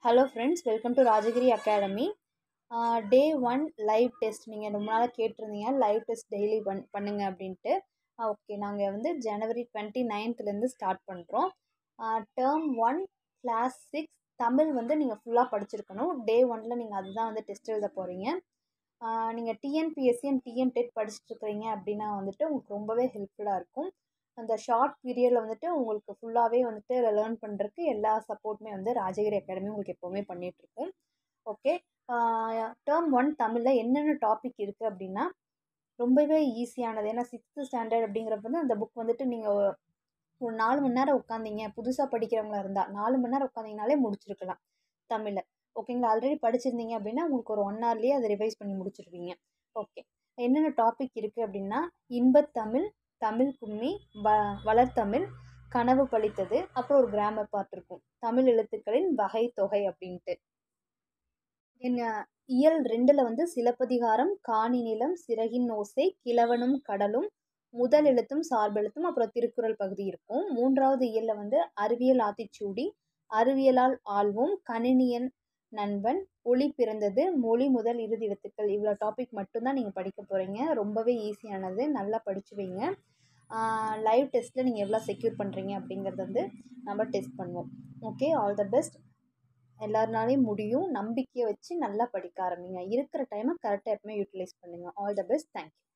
hello friends welcome to Rajagiri academy day one live test நீங்கள் ரொம்ப நாளாக கேட்டிருந்தீங்க லைவ் டெஸ்ட் டெய்லி பண் பண்ணுங்க அப்படின்ட்டு ஓகே நாங்கள் வந்து ஜனவரி டுவெண்ட்டி நைன்த்லேருந்து ஸ்டார்ட் பண்ணுறோம் term one class six Tamil வந்து நீங்கள் ஃபுல்லாக படிச்சிருக்கணும் டே ஒனில் நீங்கள் அதுதான் வந்து டெஸ்ட் எழுத போகிறீங்க நீங்கள் டிஎன்பிஎஸ்சி அண்ட் டிஎன் டெட் படிச்சுட்ருக்கிறீங்க அப்படின்னா வந்துட்டு உங்களுக்கு ரொம்பவே ஹெல்ப்ஃபுல்லாக இருக்கும் அந்த ஷார்ட் பீரியடில் வந்துட்டு உங்களுக்கு ஃபுல்லாகவே வந்துட்டு லேர்ன் பண்ணுறதுக்கு எல்லா சப்போர்ட்டுமே வந்து ராஜகிரி அகாடமி உங்களுக்கு எப்போவுமே பண்ணிகிட்ருக்கும் ஓகே டேர்ம் ஒன் தமிழில் என்னென்ன டாபிக் இருக்குது அப்படின்னா ரொம்பவே ஈஸியானது ஏன்னா சிக்ஸ்த்து ஸ்டாண்டர்ட் அப்படிங்கிறப்ப வந்து அந்த புக் வந்துட்டு நீங்கள் ஒரு நாலு மணி நேரம் உட்காந்திங்க புதுசாக படிக்கிறவங்களா இருந்தால் நாலு மணி நேரம் உட்காந்திங்கனாலே முடிச்சிருக்கலாம் தமிழை ஓகேங்களா ஆல்ரெடி படிச்சிருந்தீங்க அப்படின்னா உங்களுக்கு ஒரு ஒன் ஹவர்லேயே அதை ரிவைஸ் பண்ணி முடிச்சிருவீங்க ஓகே என்னென்ன டாபிக் இருக்குது அப்படின்னா இன்பத்தமிழ் தமிழ் கும்மி வ வளர்த்தமிழ் கனவு பழித்தது அப்புறம் ஒரு கிராமர் பார்ட் இருக்கும் தமிழ் எழுத்துக்களின் வகை தொகை அப்படின்ட்டு என்ன இயல் ரெண்டில் வந்து சிலப்பதிகாரம் காணி நிலம் சிறகின் ஓசை கிழவனும் கடலும் முதல் எழுத்தும் சார்பெழுத்தும் அப்புறம் திருக்குறள் பகுதி இருக்கும் மூன்றாவது இயலில் வந்து அறிவியல் ஆத்திச்சூடி அறிவியலால் ஆள்வோம் கணினியன் நண்பன் ஒளி பிறந்தது மொழி முதல் இறுதி எழுத்துக்கள் இவ்வளோ டாபிக் மட்டும்தான் நீங்கள் படிக்க போகிறீங்க ரொம்பவே ஈஸியானது நல்லா படிச்சு வைங்க லைவ் டெஸ்ட்டில் நீங்கள் எவ்வளோ செக்யூர் பண்ணுறீங்க அப்படிங்கிறத வந்து நம்ம டெஸ்ட் பண்ணுவோம் ஓகே ஆல் த பெஸ்ட் எல்லாருனாலையும் முடியும் நம்பிக்கையை வச்சு நல்லா படிக்க ஆரம்பிங்க இருக்கிற டைமை கரெக்டாக எப்பவுமே யூட்டிலைஸ் பண்ணுங்கள் ஆல் த பெஸ்ட் தேங்க்யூ